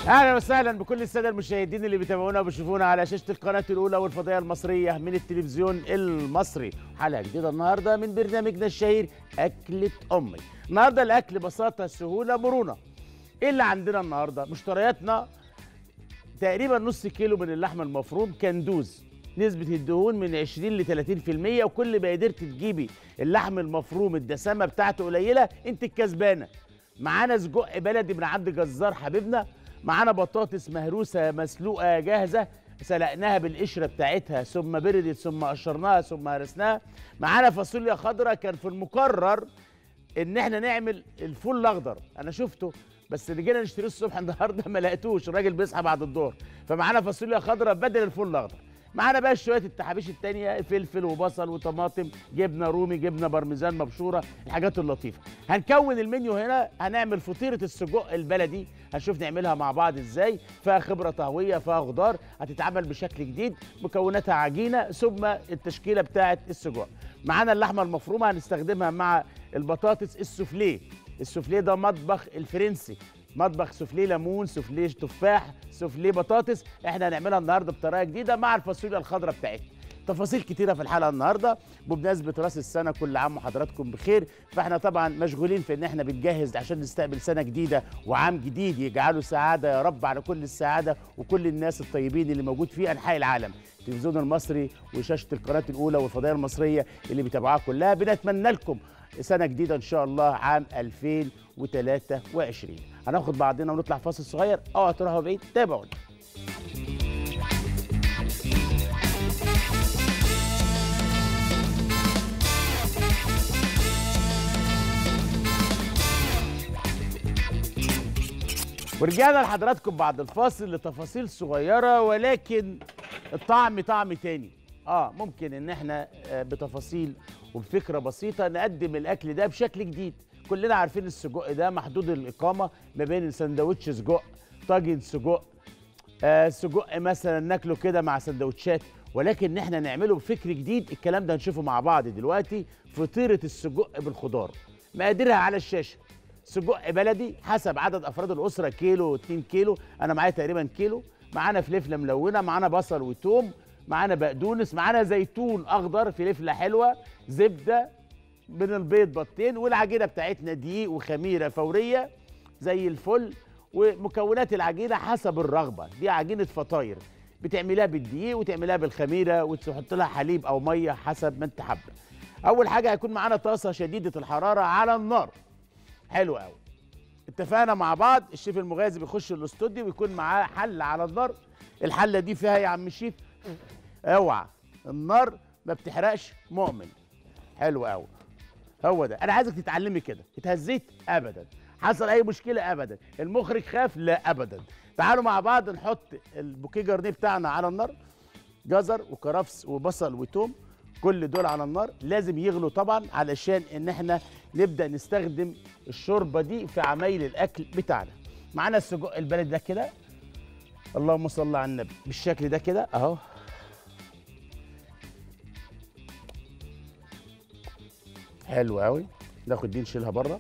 اهلا وسهلا بكل الساده المشاهدين اللي بيتابعونا وبيشوفونا على شاشه القناه الاولى والفضائيه المصريه من التلفزيون المصري حلقه جديده النهارده من برنامجنا الشهير اكله امي النهارده الاكل بساطه سهوله مرونه ايه اللي عندنا النهارده مشترياتنا تقريبا نص كيلو من اللحم المفروم كندوز نسبة الدهون من 20 ل 30% وكل ما قدرت تجيبي اللحم المفروم الدسامة بتاعته قليلة انت الكسبانة معانا سجق بلدي من عند جزار حبيبنا معانا بطاطس مهروسة مسلوقة جاهزة سلقناها بالقشرة بتاعتها ثم بردت ثم قشرناها ثم هرسناها معانا فاصوليا خضراء كان في المقرر ان احنا نعمل الفول الاخضر انا شفته بس اللي جينا نشتريه الصبح النهارده ما لقيتوش الراجل بيصحى بعد الظهر فمعانا فاصوليا خضراء بدل الفول الاخضر معانا بقى شويه التحابيش التانية فلفل وبصل وطماطم جبنه رومي جبنه بارميزان مبشوره الحاجات اللطيفه هنكون المنيو هنا هنعمل فطيره السجق البلدي هنشوف نعملها مع بعض ازاي فيها خبره طهويه فيها خضار هتتعمل بشكل جديد مكوناتها عجينه ثم التشكيله بتاعه السجق معانا اللحمه المفرومه هنستخدمها مع البطاطس السوفليه السوفليه ده مطبخ الفرنسي مطبخ سوفليه ليمون سوفليه تفاح سوفليه بطاطس احنا هنعملها النهارده بطريقه جديده مع الفاصوليا الخضراء بتاعتنا تفاصيل كتيرة في الحلقة النهاردة بمناسبة راس السنة كل عام وحضراتكم بخير فاحنا طبعا مشغولين في ان احنا بنجهز عشان نستقبل سنة جديدة وعام جديد يجعله سعادة يا رب على كل السعادة وكل الناس الطيبين اللي موجود في انحاء العالم التلفزيون المصري وشاشة القناة الأولى والفضائية المصرية اللي بيتابعوها كلها بنتمنى لكم سنة جديدة إن شاء الله عام 2023 هناخد بعضنا ونطلع فاصل صغير اوعوا تروحوا بعيد تابعونا ورجعنا لحضراتكم بعد الفاصل لتفاصيل صغيرة ولكن الطعم طعم تاني اه ممكن ان احنا آه، بتفاصيل وبفكرة بسيطة نقدم الاكل ده بشكل جديد كلنا عارفين السجق ده محدود الاقامة ما بين سندوتش سجق طاجن سجق آه سجق مثلا ناكله كده مع سندوتشات ولكن ان احنا نعمله بفكر جديد الكلام ده هنشوفه مع بعض دلوقتي فطيرة السجق بالخضار مقاديرها على الشاشة سجق بلدي حسب عدد افراد الاسره كيلو 2 كيلو انا معايا تقريبا كيلو معانا فلفله ملونه معانا بصل وتوم معانا بقدونس معانا زيتون اخضر فلفله حلوه زبده من البيض بطين والعجينه بتاعتنا دقيق وخميره فوريه زي الفل ومكونات العجينه حسب الرغبه دي عجينه فطاير بتعملها بالدقيق وتعملها بالخميره وتحط لها حليب او ميه حسب ما انت حابه اول حاجه هيكون معانا طاسه شديده الحراره على النار حلو قوي اتفقنا مع بعض الشيف المغازي بيخش الاستوديو ويكون معاه حله على النار الحله دي فيها يا عم الشيف اوعى النار ما بتحرقش مؤمن حلو قوي هو ده انا عايزك تتعلمي كده اتهزيت ابدا حصل اي مشكله ابدا المخرج خاف لا ابدا تعالوا مع بعض نحط البوكيه جرنيه بتاعنا على النار جزر وكرفس وبصل وتوم كل دول على النار لازم يغلوا طبعا علشان ان احنا نبدا نستخدم الشوربه دي في عمايل الاكل بتاعنا معانا السجق البلدي ده كده اللهم صل على النبي بالشكل ده كده اهو حلو قوي ناخد دي نشيلها بره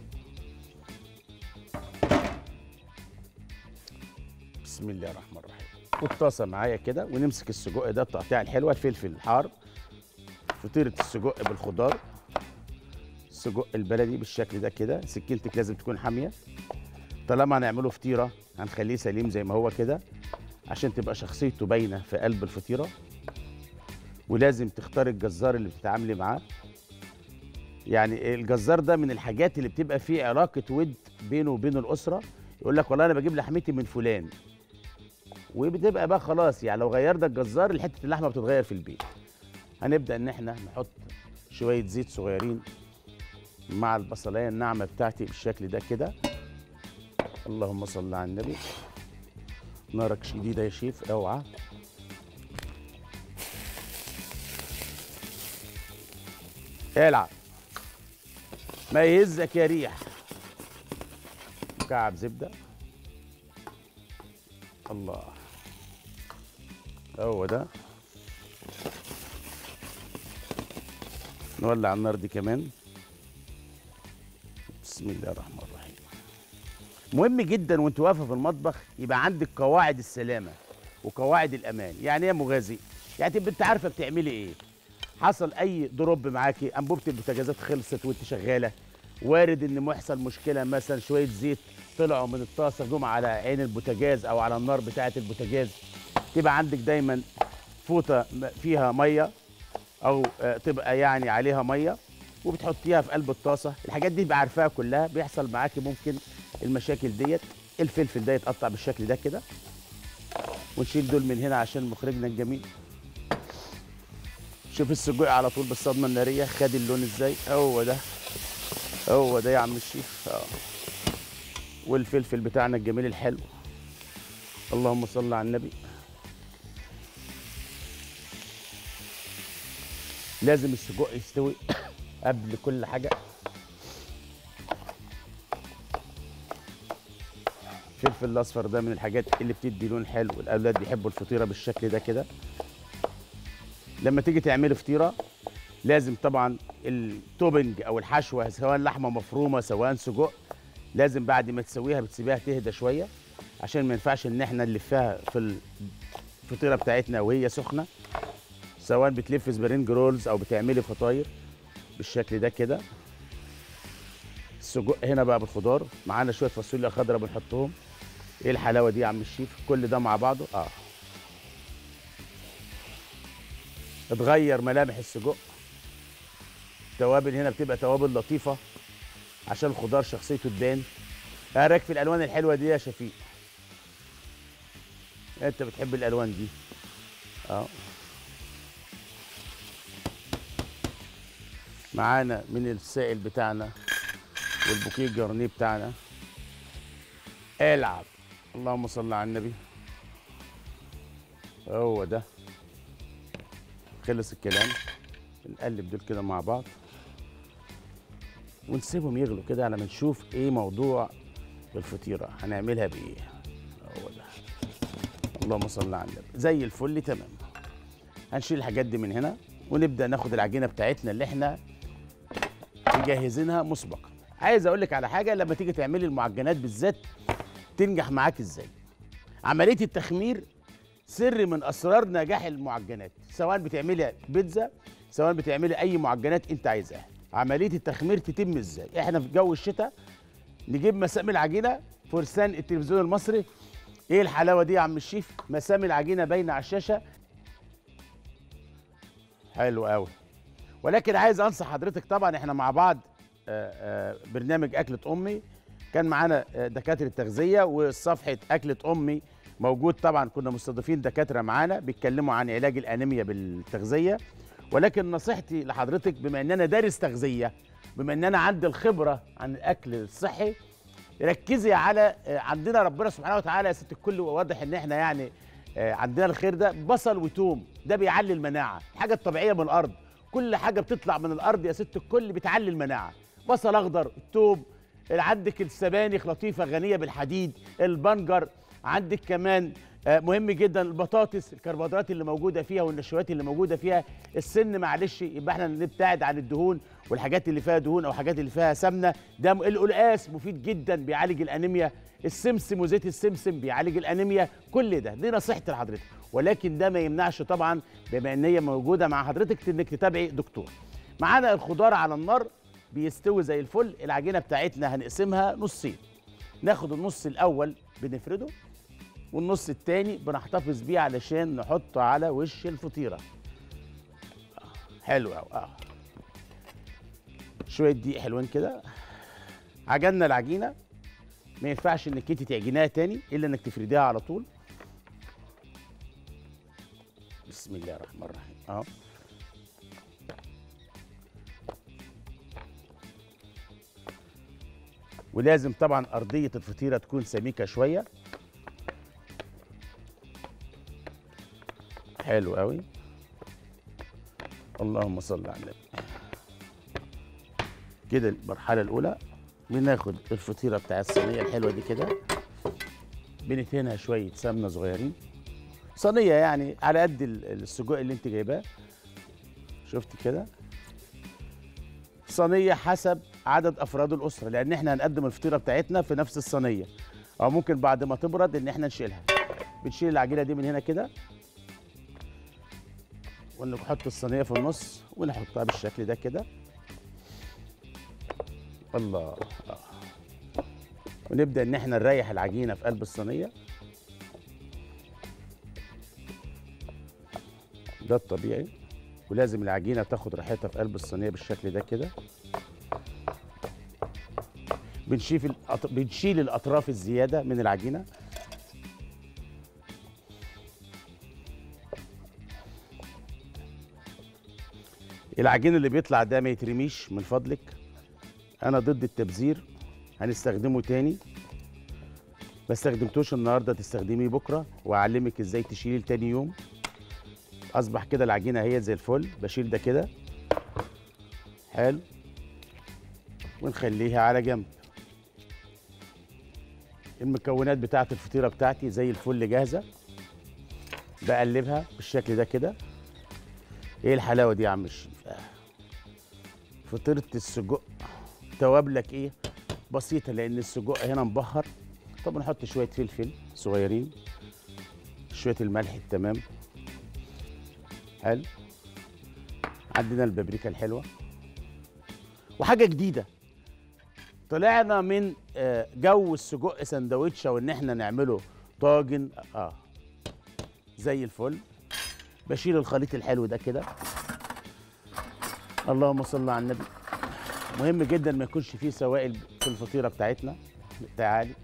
بسم الله الرحمن الرحيم والطاسه معايا كده ونمسك السجق ده التقطيع الحلوه الفلفل الحار فطيره السجق بالخضار السجق البلدي بالشكل ده كده سكينتك لازم تكون حاميه طالما هنعمله فطيره هنخليه سليم زي ما هو كده عشان تبقى شخصيته باينه في قلب الفطيره ولازم تختار الجزار اللي بتتعاملي معاه يعني الجزار ده من الحاجات اللي بتبقى فيه علاقه ود بينه وبين الاسره يقول لك والله انا بجيب لحمتي من فلان وبتبقى بقى خلاص يعني لو غيرنا الجزار حته اللحمه بتتغير في البيت هنبدا ان احنا نحط شويه زيت صغيرين مع البصلايه الناعمه بتاعتي بالشكل ده كده اللهم صل على النبي نارك شديده يا شيف اوعى العب ما يهزك يا ريح مكعب زبده الله هو ده نولع النار دي كمان بسم الله الرحمن الرحيم مهم جدا وانت واقفه في المطبخ يبقى عندك قواعد السلامه وقواعد الامان يعني ايه يا مغازي يعني تبقى انت عارفه بتعملي ايه حصل اي دروب معاكي انبوبه البوتاجازات خلصت وانت شغاله وارد ان يحصل مشكله مثلا شويه زيت طلعوا من الطاسه جم على عين البوتاجاز او على النار بتاعه البوتاجاز تبقى عندك دايما فوطه م- فيها ميه او آه، تبقى يعني عليها ميه وبتحطيها في قلب الطاسه الحاجات دي بقى عارفاها كلها بيحصل معاكي ممكن المشاكل ديت الفلفل ده يتقطع بالشكل ده كده ونشيل دول من هنا عشان مخرجنا الجميل شوف السجق على طول بالصدمه الناريه خد اللون ازاي هو ده هو ده يا عم الشيف اه والفلفل بتاعنا الجميل الحلو اللهم صل على النبي لازم السجق يستوي قبل كل حاجه الفلفل الاصفر ده من الحاجات اللي بتدي لون حلو الاولاد بيحبوا الفطيره بالشكل ده كده لما تيجي تعملي فطيره لازم طبعا التوبنج او الحشوه سواء لحمه مفرومه سواء سجق لازم بعد ما تسويها بتسيبيها تهدى شويه عشان ما ينفعش ان احنا نلفها في الفطيره بتاعتنا وهي سخنه سواء بتلف سبرينج رولز او بتعملي فطاير بالشكل ده كده السجق هنا بقى بالخضار معانا شويه فاصوليا خضراء بنحطهم ايه الحلاوه دي يا عم الشيف كل ده مع بعضه اه اتغير ملامح السجق التوابل هنا بتبقى توابل لطيفه عشان الخضار شخصيته تبان ايه رايك في الالوان الحلوه دي يا شفيق انت بتحب الالوان دي اه معانا من السائل بتاعنا والبوكيه الجرنيه بتاعنا العب اللهم صل على النبي هو ده خلص الكلام نقلب دول كده مع بعض ونسيبهم يغلوا كده على ما نشوف ايه موضوع الفطيره هنعملها بايه هو ده اللهم صل على النبي زي الفل تمام هنشيل الحاجات دي من هنا ونبدا ناخد العجينه بتاعتنا اللي احنا مجهزينها مسبقا عايز اقول لك على حاجه لما تيجي تعملي المعجنات بالذات تنجح معاك ازاي عمليه التخمير سر من اسرار نجاح المعجنات سواء بتعملي بيتزا سواء بتعملي اي معجنات انت عايزاها عمليه التخمير تتم ازاي احنا في جو الشتاء نجيب مسام العجينه فرسان التلفزيون المصري ايه الحلاوه دي يا عم الشيف مسام العجينه باينه على الشاشه حلو قوي ولكن عايز انصح حضرتك طبعا احنا مع بعض آه، آه، برنامج اكله امي كان معانا آه، دكاتره تغذيه وصفحه اكله امي موجود طبعا كنا مستضيفين دكاتره معانا بيتكلموا عن علاج الانيميا بالتغذيه ولكن نصيحتي لحضرتك بما ان انا دارس تغذيه بما ان انا عندي الخبره عن الاكل الصحي ركزي على آه، عندنا ربنا سبحانه وتعالى يا ست الكل واضح ان احنا يعني آه، عندنا الخير ده بصل وتوم ده بيعلي المناعه الحاجه الطبيعيه من الارض كل حاجه بتطلع من الارض يا ست الكل بتعلي المناعه بصل اخضر التوم عندك السبانخ لطيفه غنيه بالحديد البنجر عندك كمان آه، مهم جدا البطاطس الكربوهيدرات اللي موجوده فيها والنشويات اللي موجوده فيها السن معلش يبقى احنا نبتعد عن الدهون والحاجات اللي فيها دهون او حاجات اللي فيها سمنه ده م- القلقاس مفيد جدا بيعالج الانيميا السمسم وزيت السمسم بيعالج الانيميا كل ده دي نصيحتي لحضرتك ولكن ده ما يمنعش طبعا بما ان هي موجوده مع حضرتك انك تتابعي دكتور معانا الخضار على النار بيستوي زي الفل العجينه بتاعتنا هنقسمها نصين ناخد النص الاول بنفرده والنص التاني بنحتفظ بيه علشان نحطه على وش الفطيره آه، حلو قوي اه شويه دقيق حلوين كده عجننا العجينه ما ينفعش انك انت تعجنيها تاني الا انك تفرديها على طول بسم الله الرحمن الرحيم اهو ولازم طبعا ارضيه الفطيره تكون سميكه شويه حلو قوي اللهم صل على النبي كده المرحله الاولى بناخد الفطيره بتاع الصينيه الحلوه دي كده بندهنها شويه سمنه صغيرين صينيه يعني على قد ال- السجق اللي انت جايباه شفت كده صينيه حسب عدد افراد الاسره لان احنا هنقدم الفطيره بتاعتنا في نفس الصينيه او ممكن بعد ما تبرد ان احنا نشيلها بنشيل العجينه دي من هنا كده ونحط الصينيه في النص ونحطها بالشكل ده كده الله آه. ونبدا ان احنا نريح العجينه في قلب الصينيه ده الطبيعي ولازم العجينه تاخد راحتها في قلب الصينيه بالشكل ده كده بنشيل الأط... بنشيل الاطراف الزياده من العجينه العجين اللي بيطلع ده ما يترميش من فضلك انا ضد التبذير هنستخدمه تاني ما استخدمتوش النهارده تستخدميه بكره واعلمك ازاي تشيليه تاني يوم اصبح كده العجينه هي زي الفل بشيل ده كده حلو ونخليها على جنب المكونات بتاعه الفطيره بتاعتي زي الفل جاهزه بقلبها بالشكل ده كده ايه الحلاوه دي يا عم الشيف آه. فطيره السجق توابلك ايه بسيطه لان السجق هنا مبهر طب نحط شويه فلفل صغيرين شويه الملح التمام حلو عندنا البابريكا الحلوه وحاجه جديده طلعنا من آه، جو السجق سندوتش وان احنا نعمله طاجن اه زي الفل بشيل الخليط الحلو ده كده اللهم صل على النبي مهم جدا ما يكونش فيه سوائل في الفطيره بتاعتنا تعالي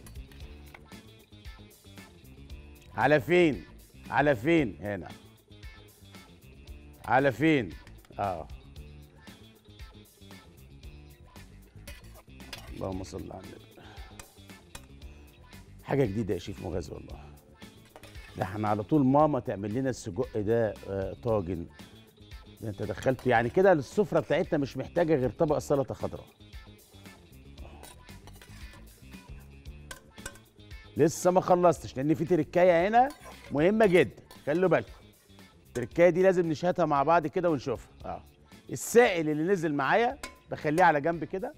على فين على فين هنا على فين اه اللهم صل على النبي حاجه جديده يا شيف مغازي والله ده احنا على طول ماما تعمل لنا السجق ده آه، طاجن ده انت دخلت يعني كده السفره بتاعتنا مش محتاجه غير طبق سلطه خضراء لسه ما خلصتش لان في تركايه هنا مهمه جدا خلوا بالكم التركايه دي لازم نشهدها مع بعض كده ونشوفها اه السائل اللي نزل معايا بخليه على جنب كده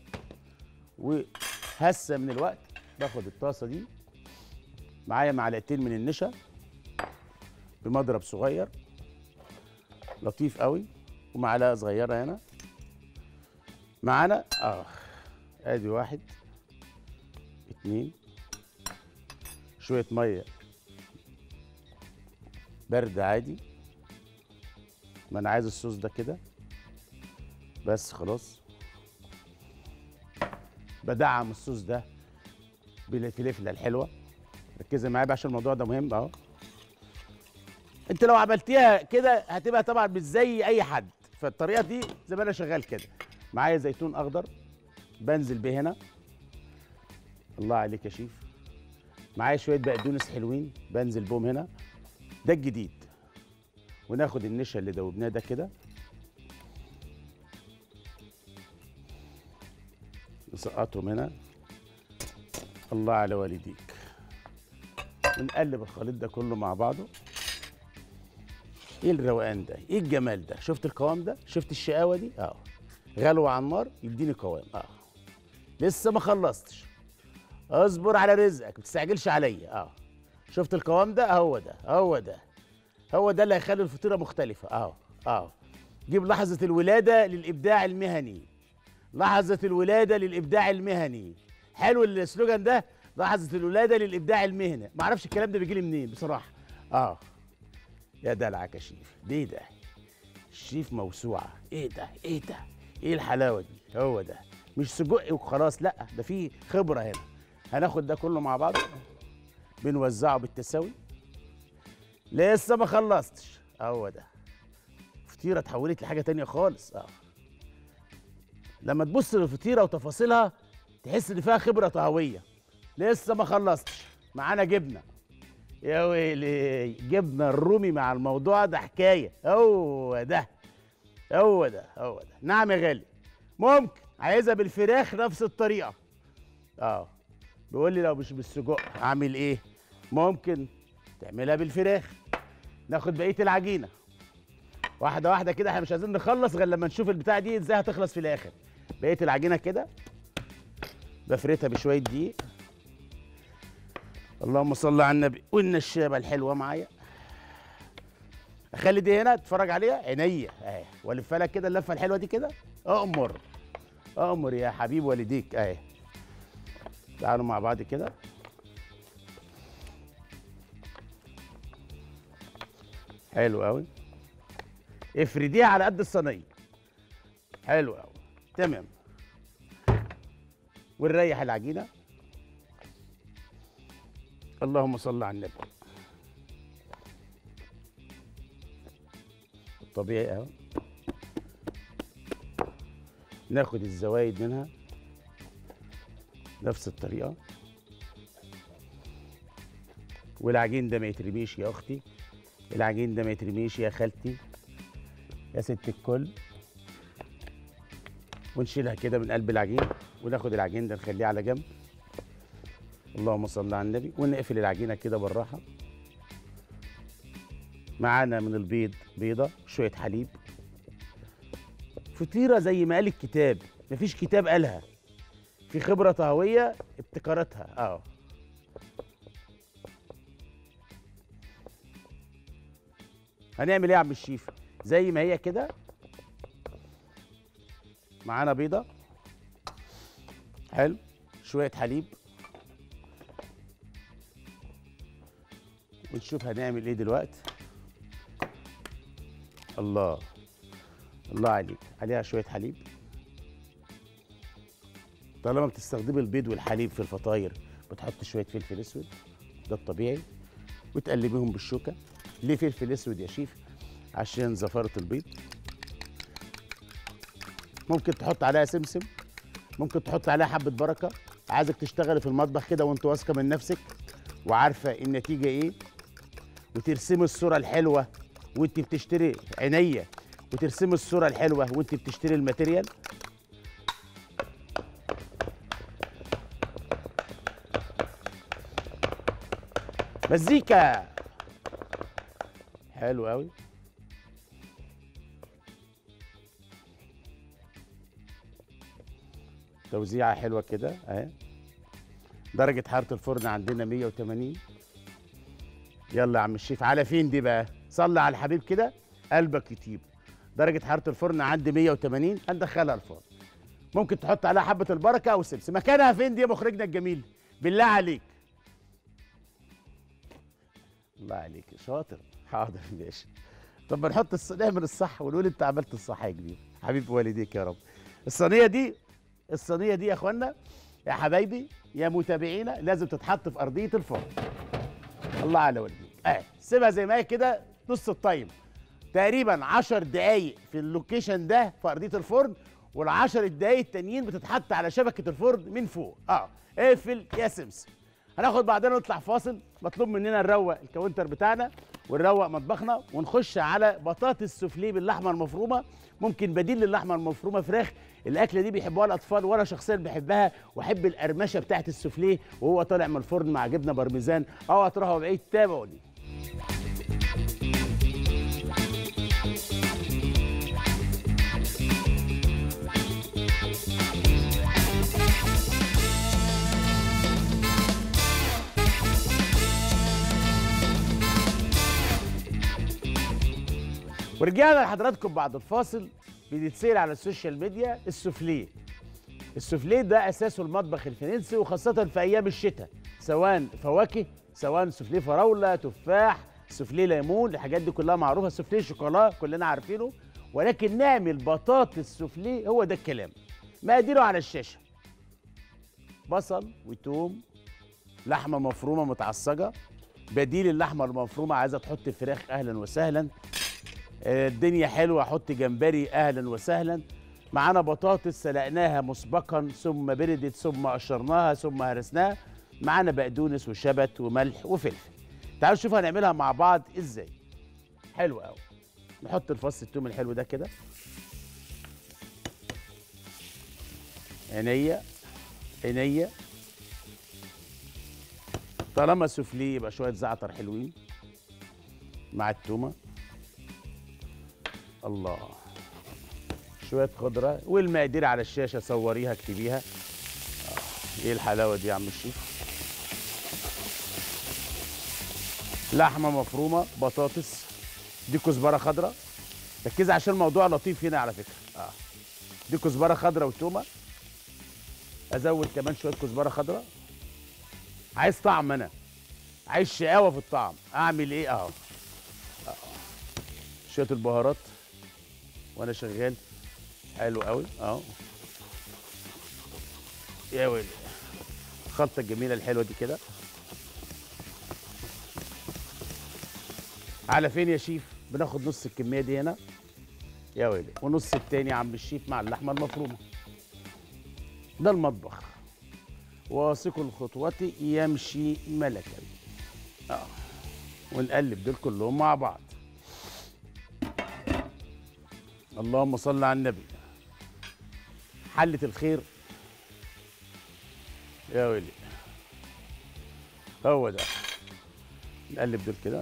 وهسه من الوقت باخد الطاسه دي معايا معلقتين من النشا بمضرب صغير لطيف قوي ومعلقه صغيره هنا معانا اه ادي واحد اتنين شويه ميه برد عادي ما انا عايز الصوص ده كده بس خلاص بدعم الصوص ده بالفلفله الحلوه ركزي معايا بقى عشان الموضوع ده مهم اهو انت لو عملتيها كده هتبقى طبعا مش زي اي حد فالطريقه دي زي ما انا شغال كده معايا زيتون اخضر بنزل بيه هنا الله عليك يا شيف معايا شويه بقدونس حلوين بنزل بهم هنا ده الجديد وناخد النشا اللي دوبناه ده كده نسقطهم هنا الله على والديك ونقلب الخليط ده كله مع بعضه ايه الروقان ده ايه الجمال ده شفت القوام ده شفت الشقاوه دي اه غلوه على النار يديني قوام اه لسه ما خلصتش اصبر على رزقك ما تستعجلش عليا اه شفت القوام ده هو ده هو ده هو ده اللي هيخلي الفطيره مختلفه اه اه جيب لحظه الولاده للابداع المهني لحظه الولاده للابداع المهني حلو السلوجان ده لحظه الولاده للابداع المهني ما اعرفش الكلام ده بيجي لي منين بصراحه اه يا دلعك يا شيف ده ايه ده الشيف موسوعه ايه ده ايه ده ايه الحلاوه دي هو ده مش سجق وخلاص لا ده في خبره هنا هناخد ده كله مع بعض بنوزعه بالتساوي لسه ما خلصتش هو ده فطيره اتحولت لحاجه تانية خالص اه لما تبص للفطيره وتفاصيلها تحس ان فيها خبره طهويه لسه ما خلصتش معانا جبنه يا ويلي جبنه الرومي مع الموضوع ده حكايه هو ده هو ده هو ده نعم يا غالي ممكن عايزها بالفراخ نفس الطريقه اه بيقول لي لو مش بالسجق اعمل ايه ممكن تعملها بالفراخ ناخد بقيه العجينه واحده واحده كده احنا مش عايزين نخلص غير لما نشوف البتاعه دي ازاي هتخلص في الاخر بقيه العجينه كده بفردها بشويه دقيق اللهم صل على النبي والنشابه الحلوه معايا اخلي دي هنا اتفرج عليها عينيا اهي والفها لك كده اللفه الحلوه دي كده امر امر يا حبيب والديك اهي تعالوا مع بعض كده حلو قوي افرديها على قد الصينيه حلو قوي تمام ونريح العجينه اللهم صل على النبي الطبيعي اهو ناخد الزوايد منها نفس الطريقه والعجين ده ما يترميش يا اختي العجين ده ما يترميش يا خالتي يا ست الكل ونشيلها كده من قلب العجين وناخد العجين ده نخليه على جنب اللهم صل على النبي ونقفل العجينه كده بالراحه معانا من البيض بيضه شويه حليب فطيره زي ما قال الكتاب مفيش كتاب قالها في خبره طهويه ابتكرتها اه هنعمل ايه يا عم الشيف زي ما هي كده معانا بيضه حلو شويه حليب ونشوف هنعمل ايه دلوقتي الله الله عليك عليها شويه حليب طالما بتستخدم البيض والحليب في الفطاير بتحط شويه فلفل اسود ده الطبيعي وتقلبيهم بالشوكه ليه فلفل اسود يا شيف عشان زفاره البيض ممكن تحط عليها سمسم ممكن تحط عليها حبه بركه عايزك تشتغلي في المطبخ كده وانت واثقه من نفسك وعارفه النتيجه ايه وترسمي الصوره الحلوه وانت بتشتري عينيا وترسمي الصوره الحلوه وانت بتشتري الماتيريال مزيكا حلو قوي توزيعه حلوه كده اهي درجه حراره الفرن عندنا 180 يلا يا عم الشيف على فين دي بقى صلي على الحبيب كده قلبك يطيب درجه حراره الفرن عندي 180 هندخلها الفرن ممكن تحط عليها حبه البركه او سمسم مكانها فين دي يا مخرجنا الجميل بالله عليك الله عليك شاطر حاضر ماشي طب ما نحط الص... نعمل الصح ونقول انت عملت الصح يا كبير حبيب والديك يا رب الصينيه دي الصينيه دي يا اخوانا يا حبايبي يا متابعينا لازم تتحط في ارضيه الفرن الله على والديك اه سيبها زي ما هي كده نص التايم تقريبا 10 دقايق في اللوكيشن ده في ارضيه الفرن وال10 دقايق التانيين بتتحط على شبكه الفرن من فوق اه اقفل يا سمسم هناخد بعدين نطلع فاصل مطلوب مننا نروق الكاونتر بتاعنا ونروق مطبخنا ونخش على بطاطس سوفليه باللحمه المفرومه ممكن بديل للحمه المفرومه فراخ الاكله دي بيحبوها الاطفال وانا شخصيا بحبها واحب القرمشه بتاعت السوفليه وهو طالع من الفرن مع جبنه بارميزان او هتروحوا بعيد تابعوني ورجعنا لحضراتكم بعد الفاصل بيتسير على السوشيال ميديا السوفليه السوفليه ده اساسه المطبخ الفرنسي وخاصه في ايام الشتاء سواء فواكه سواء سوفليه فراوله تفاح سوفليه ليمون الحاجات دي كلها معروفه سوفليه شوكولا كلنا عارفينه ولكن نعمل بطاطس سوفليه هو ده الكلام مقاديره على الشاشه بصل وتوم لحمه مفرومه متعصجه بديل اللحمه المفرومه عايزه تحط فراخ اهلا وسهلا آه، الدنيا حلوه احط جمبري اهلا وسهلا معانا بطاطس سلقناها مسبقا ثم بردت ثم قشرناها ثم هرسناها معانا بقدونس وشبت وملح وفلفل تعالوا نشوف هنعملها مع بعض ازاي حلو قوي نحط الفص التوم الحلو ده كده عينيا عينيا طالما سوفليه يبقى شويه زعتر حلوين مع التومه الله شويه خضره والمقادير على الشاشه صوريها اكتبيها آه، ايه الحلاوه دي يا عم الشيف لحمه مفرومه بطاطس دي كزبره خضراء ركزي عشان الموضوع لطيف هنا على فكره اه دي كزبره خضراء وتومه ازود كمان شويه كزبره خضراء عايز طعم انا عايز شقاوه في الطعم اعمل ايه اهو آه. شويه البهارات وانا شغال حلو قوي اهو يا ويلي الخلطه الجميله الحلوه دي كده على فين يا شيف بناخد نص الكميه دي هنا يا ويلي ونص التاني يا عم الشيف مع اللحمه المفرومه ده المطبخ واثق الخطوات يمشي ملكا اه ونقلب دول كلهم مع بعض اللهم صل على النبي حلة الخير يا ويلي هو ده نقلب دول كده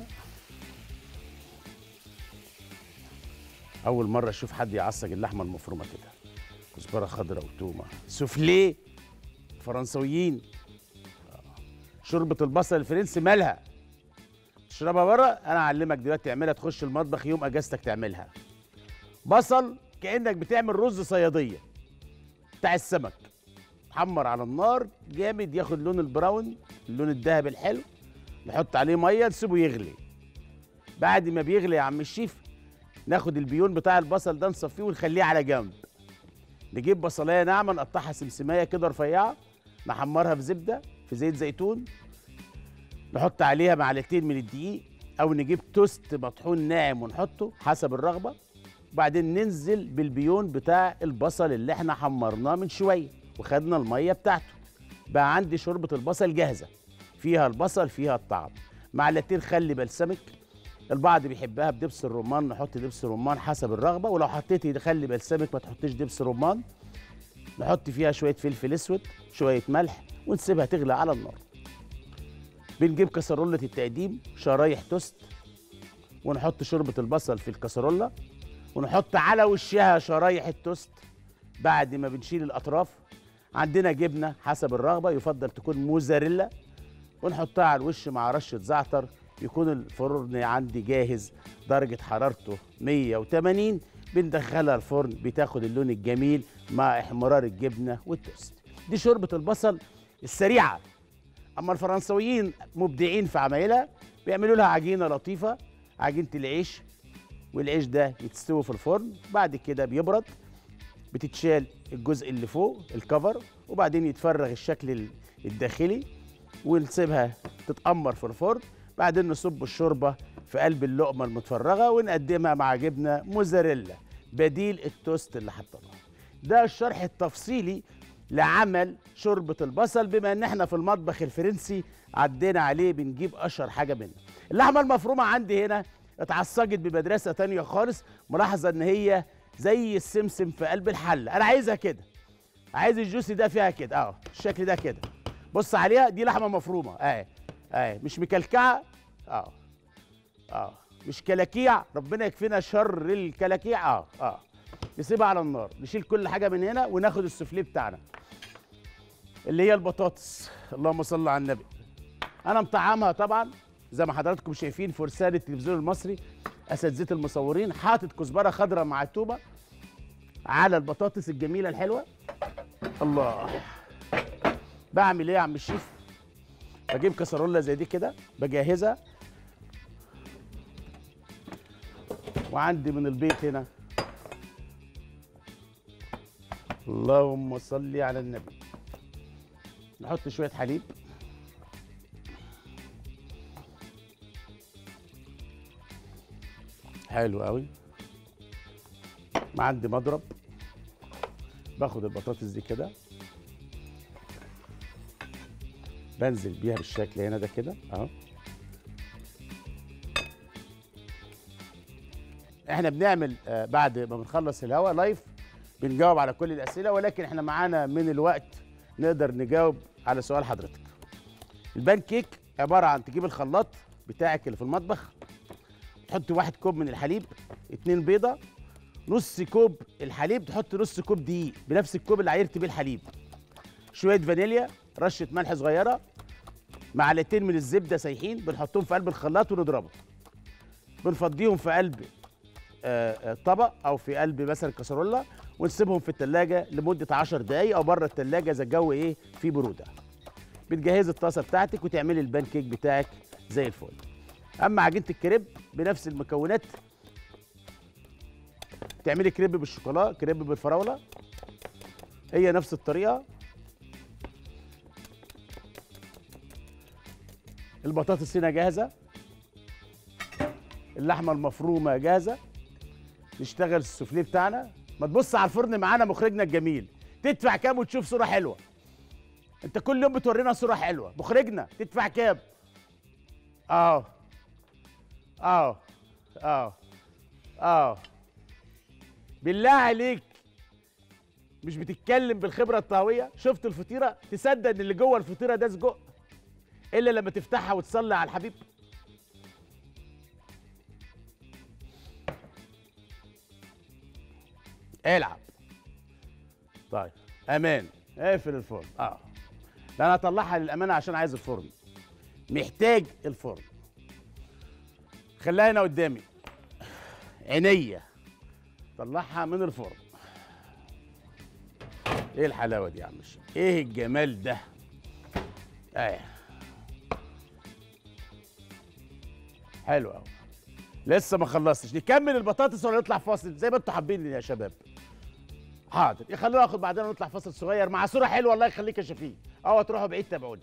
اول مره اشوف حد يعصج اللحمه المفرومه كده كزبره خضراء وتومه سوفليه فرنسويين آه. شوربه البصل الفرنسي مالها تشربها بره انا اعلمك دلوقتي تعملها تخش المطبخ يوم اجازتك تعملها بصل كانك بتعمل رز صياديه بتاع السمك حمر على النار جامد ياخد لون البراون اللون الذهبي الحلو نحط عليه ميه نسيبه يغلي بعد ما بيغلي يا عم الشيف ناخد البيون بتاع البصل ده نصفيه ونخليه على جنب نجيب بصلايه ناعمه نقطعها سمسميه كده رفيعه نحمرها في زبده في زيت زيتون نحط عليها معلقتين من الدقيق او نجيب توست مطحون ناعم ونحطه حسب الرغبه وبعدين ننزل بالبيون بتاع البصل اللي احنا حمرناه من شويه وخدنا الميه بتاعته بقى عندي شوربه البصل جاهزه فيها البصل فيها الطعم معلقتين خل بلسمك البعض بيحبها بدبس الرمان نحط دبس رمان حسب الرغبه ولو حطيتي خل بلسمك ما تحطيش دبس رمان نحط فيها شويه فلفل اسود شويه ملح ونسيبها تغلى على النار بنجيب كسرولة التقديم شرايح توست ونحط شوربة البصل في الكسرولة ونحط على وشها شرايح التوست بعد ما بنشيل الأطراف عندنا جبنة حسب الرغبة يفضل تكون موزاريلا ونحطها على الوش مع رشة زعتر يكون الفرن عندي جاهز درجة حرارته 180 بندخلها الفرن بتاخد اللون الجميل مع احمرار الجبنة والتوست دي شوربة البصل السريعة اما الفرنسويين مبدعين في عمايلها بيعملوا لها عجينه لطيفه عجينه العيش والعيش ده يتستوي في الفرن بعد كده بيبرد بتتشال الجزء اللي فوق الكفر وبعدين يتفرغ الشكل الداخلي ونسيبها تتأمر في الفرن بعدين نصب الشوربه في قلب اللقمه المتفرغه ونقدمها مع جبنه موزاريلا بديل التوست اللي حطيناه ده الشرح التفصيلي لعمل شوربة البصل بما ان احنا في المطبخ الفرنسي عدينا عليه بنجيب اشهر حاجة منه اللحمة المفرومة عندي هنا اتعصجت بمدرسة تانية خالص ملاحظة ان هي زي السمسم في قلب الحلة انا عايزها كده عايز الجوسي ده فيها كده اه الشكل ده كده بص عليها دي لحمة مفرومة اه اه مش مكلكعة اه اه مش كلاكيع ربنا يكفينا شر الكلاكيع اه اه نسيبها على النار نشيل كل حاجه من هنا وناخد السوفليه بتاعنا اللي هي البطاطس اللهم صل على النبي انا مطعمها طبعا زي ما حضراتكم شايفين فرسان التلفزيون المصري اساتذه المصورين حاطط كزبره خضراء مع توبه على البطاطس الجميله الحلوه الله بعمل ايه يا عم الشيف بجيب كسرولة زي دي كده بجهزها وعندي من البيت هنا اللهم صل على النبي نحط شويه حليب حلو قوي ما عندي مضرب باخد البطاطس دي كده بنزل بيها بالشكل هنا ده كده اهو احنا بنعمل آه بعد ما بنخلص الهوا لايف بنجاوب على كل الاسئله ولكن احنا معانا من الوقت نقدر نجاوب على سؤال حضرتك البان كيك عباره عن تجيب الخلاط بتاعك اللي في المطبخ تحط واحد كوب من الحليب اتنين بيضه نص كوب الحليب تحط نص كوب دقيق بنفس الكوب اللي عايرت بيه الحليب شويه فانيليا رشه ملح صغيره معلقتين من الزبده سايحين بنحطهم في قلب الخلاط ونضربهم بنفضيهم في قلب آه، آه، طبق او في قلب مثلا كسرولة ونسيبهم في التلاجة لمدة 10 دقايق او بره التلاجة اذا الجو ايه فيه برودة بتجهزي الطاسة بتاعتك وتعملي البان كيك بتاعك زي الفل اما عجينة الكريب بنفس المكونات تعملي كريب بالشوكولا كريب بالفراولة هي نفس الطريقة البطاطس هنا جاهزة اللحمة المفرومة جاهزة نشتغل السوفليه بتاعنا ما تبص على الفرن معانا مخرجنا الجميل تدفع كام وتشوف صورة حلوة انت كل يوم بتورينا صورة حلوة مخرجنا تدفع كام اه اه اه اه بالله عليك مش بتتكلم بالخبرة الطهوية شفت الفطيرة تصدق ان اللي جوه الفطيرة ده سجق الا لما تفتحها وتصلي على الحبيب العب طيب امان اقفل الفرن اه لا انا هطلعها للامانه عشان عايز الفرن محتاج الفرن خليها هنا قدامي عينيا طلعها من الفرن ايه الحلاوه دي يا عم الشيخ؟ ايه الجمال ده ايه حلو قوي لسه ما خلصتش نكمل البطاطس ولا نطلع فاصل زي ما انتوا حابين يا شباب حاضر يخلونا ناخد بعدين نطلع فاصل صغير مع صوره حلوه الله يخليك يا شفيق اوعى تروحوا بعيد تابعوني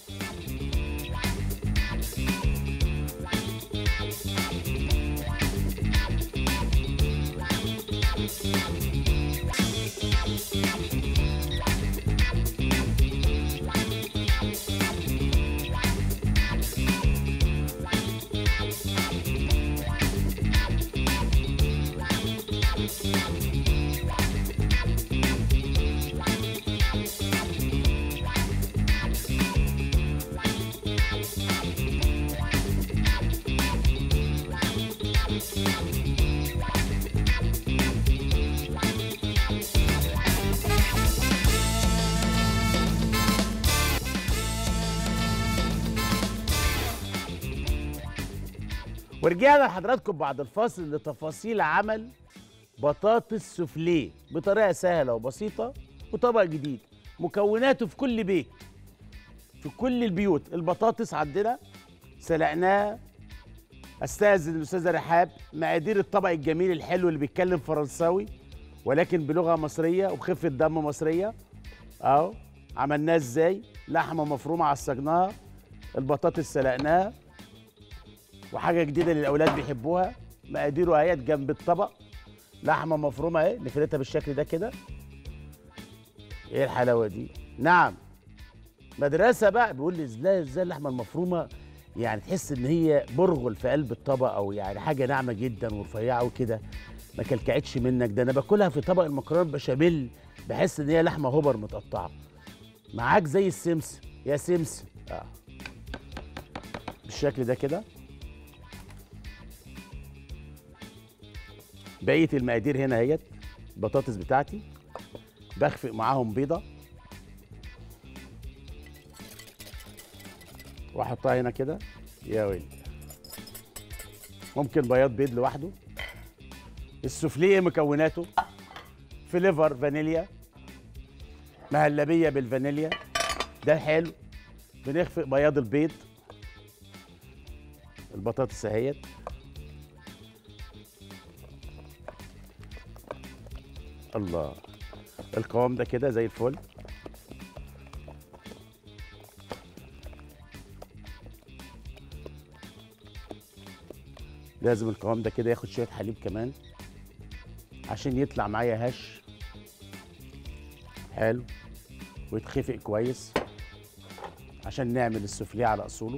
ورجعنا لحضراتكم بعد الفاصل لتفاصيل عمل بطاطس سوفليه بطريقه سهله وبسيطه وطبق جديد مكوناته في كل بيت في كل البيوت البطاطس عندنا سلقناها استاذن الاستاذه رحاب مقادير الطبق الجميل الحلو اللي بيتكلم فرنساوي ولكن بلغه مصريه وبخفه دم مصريه اهو عملناه ازاي لحمه مفرومه عصجناها البطاطس سلقناها وحاجه جديده للاولاد بيحبوها مقاديره اهيت جنب الطبق لحمه مفرومه اهي نفردها بالشكل ده كده ايه الحلاوه دي نعم مدرسه بقى بيقول لي ازاي ازاي اللحمه المفرومه يعني تحس ان هي برغل في قلب الطبق او يعني حاجه ناعمه جدا ورفيعه وكده ما كلكعتش منك ده انا باكلها في طبق المكرونه بشاميل بحس ان هي لحمه هوبر متقطعه معاك زي السمسم يا سمسم اه بالشكل ده كده بقيه المقادير هنا اهيت البطاطس بتاعتي بخفق معاهم بيضه واحطها هنا كده يا ويلي ممكن بياض بيض لوحده السوفليه مكوناته فليفر فانيليا مهلبيه بالفانيليا ده حلو بنخفق بياض البيض البطاطس اهيت الله القوام ده كده زي الفل لازم القوام ده كده ياخد شويه حليب كمان عشان يطلع معايا هش حلو ويتخفق كويس عشان نعمل السوفليه على اصوله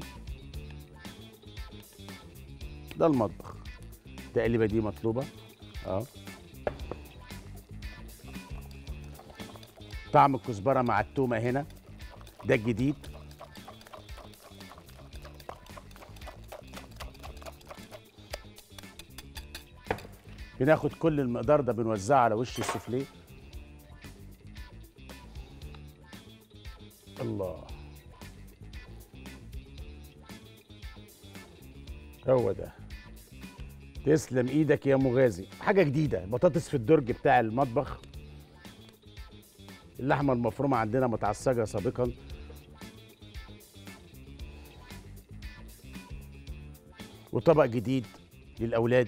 ده المطبخ التقليبه دي مطلوبه اه طعم الكزبره مع التومه هنا ده الجديد بناخد كل المقدار ده بنوزعه على وش السوفليه الله هو ده تسلم ايدك يا مغازي حاجه جديده بطاطس في الدرج بتاع المطبخ اللحمه المفرومه عندنا متعصجه سابقا وطبق جديد للاولاد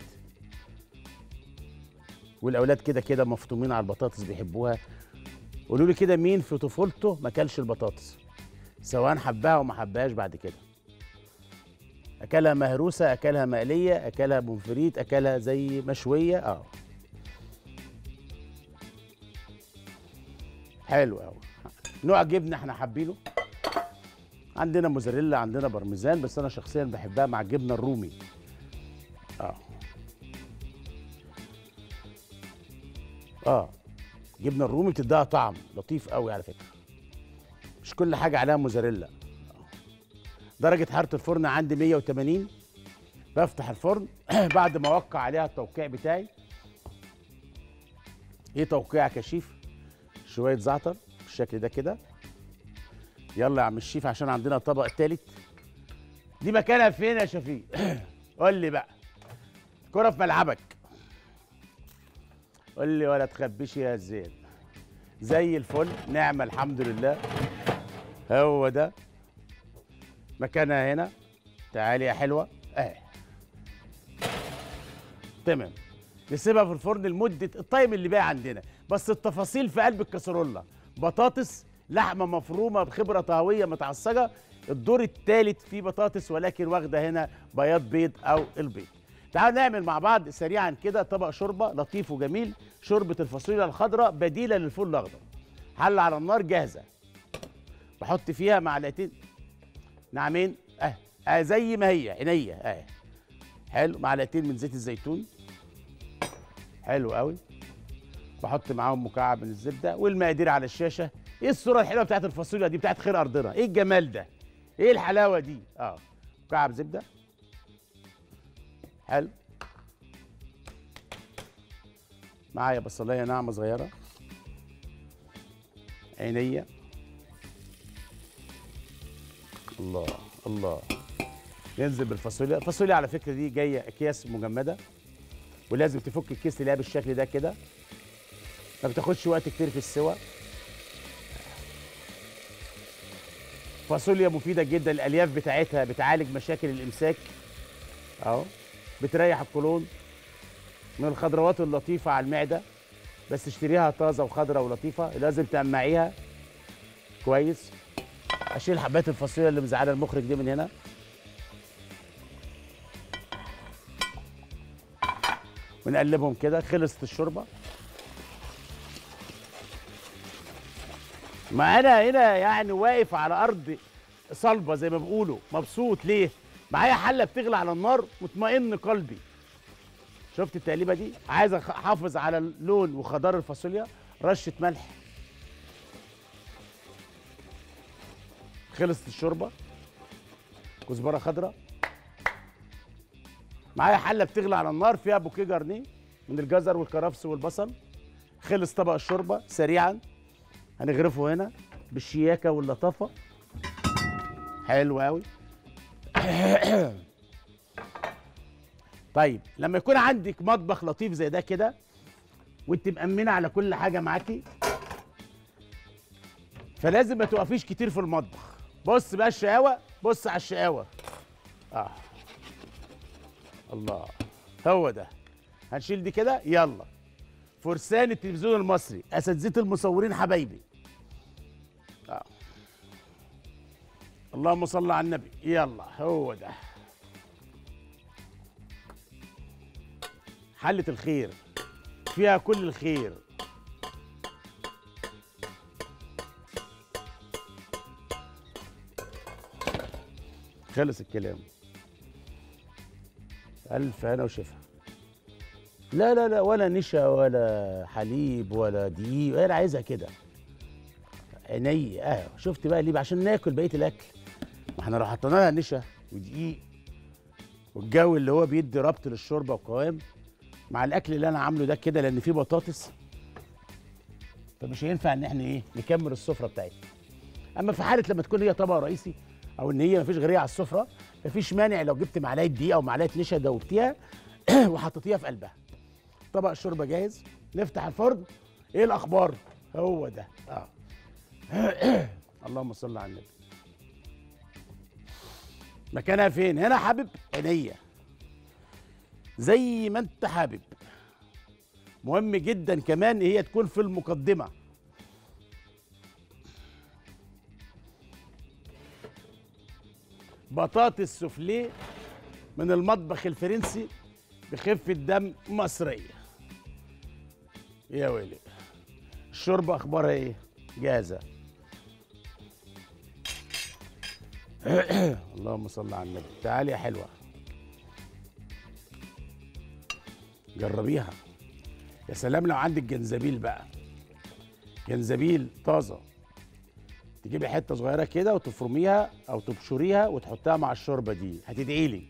والاولاد كده كده مفطومين على البطاطس بيحبوها قولوا لي كده مين في طفولته ما كلش البطاطس سواء حبها وما حبهاش بعد كده اكلها مهروسه اكلها مقليه اكلها بونفريت اكلها زي مشويه اه حلو قوي نوع جبنه احنا حابينه عندنا موزاريلا عندنا بارميزان بس انا شخصيا بحبها مع الجبنه الرومي اه اه جبنه الرومي بتديها طعم لطيف قوي على فكره مش كل حاجه عليها موزاريلا درجه حراره الفرن عندي 180 بفتح الفرن بعد ما اوقع عليها التوقيع بتاعي ايه توقيع كشيف شويه زعتر بالشكل ده كده يلا يا عم الشيف عشان عندنا طبق تالت دي مكانها فين يا شفيق قول لي بقى كرة في ملعبك قول لي ولا تخبيش يا زين زي الفل نعمة الحمد لله هو ده مكانها هنا تعالي يا حلوة اهي تمام نسيبها في الفرن لمدة التايم اللي باقي عندنا بس التفاصيل في قلب الكسرولة بطاطس لحمة مفرومة بخبرة طهوية متعصجة الدور الثالث فيه بطاطس ولكن واخدة هنا بياض بيض أو البيض تعالوا نعمل مع بعض سريعا كده طبق شوربة لطيف وجميل شوربة الفاصوليا الخضراء بديلة للفول الأخضر حلة على النار جاهزة بحط فيها معلقتين نعمين اه, آه زي ما هي عينيا اه حلو معلقتين من زيت الزيتون حلو قوي بحط معاهم مكعب من الزبده والمقادير على الشاشه ايه الصوره الحلوه بتاعت الفاصوليا دي بتاعت خير ارضنا ايه الجمال ده ايه الحلاوه دي اه مكعب زبده حلو معايا بصلايه ناعمه صغيره عينيا الله الله ينزل بالفاصوليا الفاصوليا على فكره دي جايه اكياس مجمده ولازم تفك الكيس تلاقيها بالشكل ده كده ما بتاخدش وقت كتير في السوى فاصوليا مفيده جدا الالياف بتاعتها بتعالج مشاكل الامساك اهو بتريح القولون من الخضروات اللطيفه على المعده بس اشتريها طازه وخضره ولطيفه لازم تقمعيها كويس اشيل حبات الفاصوليا اللي مزعله المخرج دي من هنا ونقلبهم كده خلصت الشوربه ما انا هنا يعني واقف على ارض صلبه زي ما بيقولوا مبسوط ليه معايا حله بتغلي على النار مطمئن قلبي شفت التقليبه دي عايز احافظ على لون وخضار الفاصوليا رشه ملح خلصت الشوربه كزبره خضراء معايا حله بتغلي على النار فيها بوكيه جرنيه من الجزر والكرفس والبصل خلص طبق الشوربه سريعا هنغرفه هنا بالشياكه واللطافه حلو قوي طيب لما يكون عندك مطبخ لطيف زي ده كده وانت مأمنه على كل حاجه معاكي فلازم ما توقفيش كتير في المطبخ بص بقى الشقاوه بص على الشقاوه اه الله هو ده هنشيل دي كده يلا فرسان التلفزيون المصري اساتذه المصورين حبايبي آه. اللهم صل على النبي يلا هو ده حلة الخير فيها كل الخير خلص الكلام ألف هنا وشفا لا لا لا ولا نشا ولا حليب ولا دقيق انا عايزها كده عيني اه شفت بقى ليه عشان ناكل بقيه الاكل ما احنا لو حطينا لها نشا ودقيق والجو اللي هو بيدي ربط للشوربه وقوام مع الاكل اللي انا عامله ده كده لان فيه بطاطس فمش هينفع ان احنا ايه نكمل السفره بتاعتنا اما في حاله لما تكون هي طبق رئيسي او ان هي مفيش غيرها على السفره مفيش مانع لو جبت معلقه دقيق او معلقه نشا دوبتيها وحطيتيها في قلبها طبق الشوربه جاهز نفتح الفرن ايه الاخبار هو ده اه اللهم صل على النبي مكانها فين هنا حابب عينيا زي ما انت حابب مهم جدا كمان هي تكون في المقدمه بطاطس سوفليه من المطبخ الفرنسي بخفة دم مصرية يا ويلي الشوربة أخبارها إيه؟ جاهزة اللهم صل على النبي تعالي يا حلوة جربيها يا سلام لو عندك جنزبيل بقى جنزبيل طازة تجيبي حتة صغيرة كده وتفرميها أو تبشريها وتحطها مع الشوربة دي هتدعي لي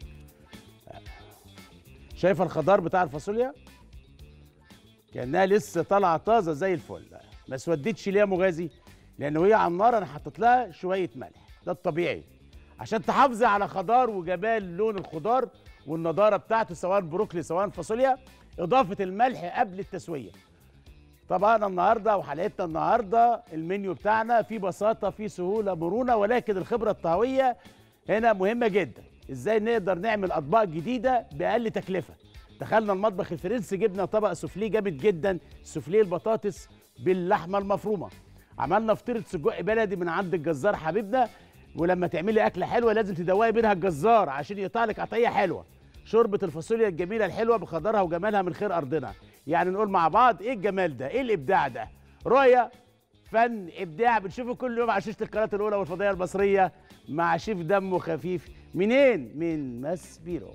شايفة الخضار بتاع الفاصوليا كأنها لسه طالعة طازة زي الفل ما اسودتش ليه يا مغازي لأن وهي على النار أنا حطيت لها شوية ملح ده الطبيعي عشان تحافظي على خضار وجمال لون الخضار والنضاره بتاعته سواء بروكلي سواء فاصوليا اضافه الملح قبل التسويه طبعا النهارده وحلقتنا النهارده المنيو بتاعنا فيه بساطه فيه سهوله مرونه ولكن الخبره الطهويه هنا مهمه جدا ازاي نقدر نعمل اطباق جديده باقل تكلفه دخلنا المطبخ الفرنسي جبنا طبق سوفليه جامد جدا سوفليه البطاطس باللحمه المفرومه عملنا فطيره سجق بلدي من عند الجزار حبيبنا ولما تعملي اكله حلوه لازم تدوقي بينها الجزار عشان يقطع لك قطعيه حلوه شوربه الفاصوليا الجميله الحلوه بخضرها وجمالها من خير ارضنا يعني نقول مع بعض ايه الجمال ده ايه الابداع ده رؤيه فن ابداع بنشوفه كل يوم على شاشه القناه الاولى والفضائيه المصريه مع شيف دمه خفيف منين من ماسبيرو